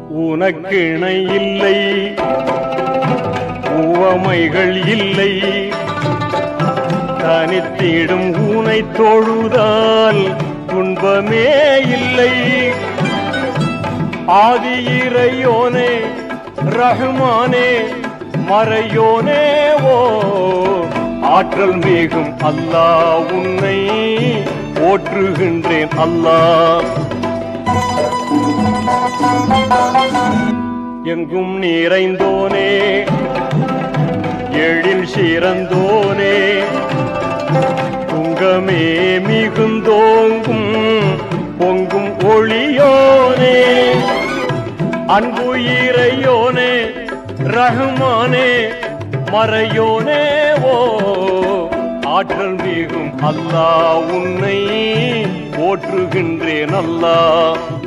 உனக்கிணை இல்லை உவமைகள் இல்லை தனித்திடும் ஊனை தொழுதால் துன்பமே இல்லை ஆதி இறையோனே ரஹ்மானே மறையோனே ஓ ஆற்றல் மிகும் அல்லாஹ் உன்னை போற்றுகின்றேன் அல்லாஹ் எங்கும் நிறைந்தோனே எழில் சிறந்தோனே துங்கமே மிகுந்தோங்கும் பொங்கும் ஒளியோனே அன்பு இறையோனே ரஹ்மானே மறையோனே ஓ ஆற்றல் மிகும் அல்லாஹ் உன்னை போற்றுகின்றேன் அல்லாஹ்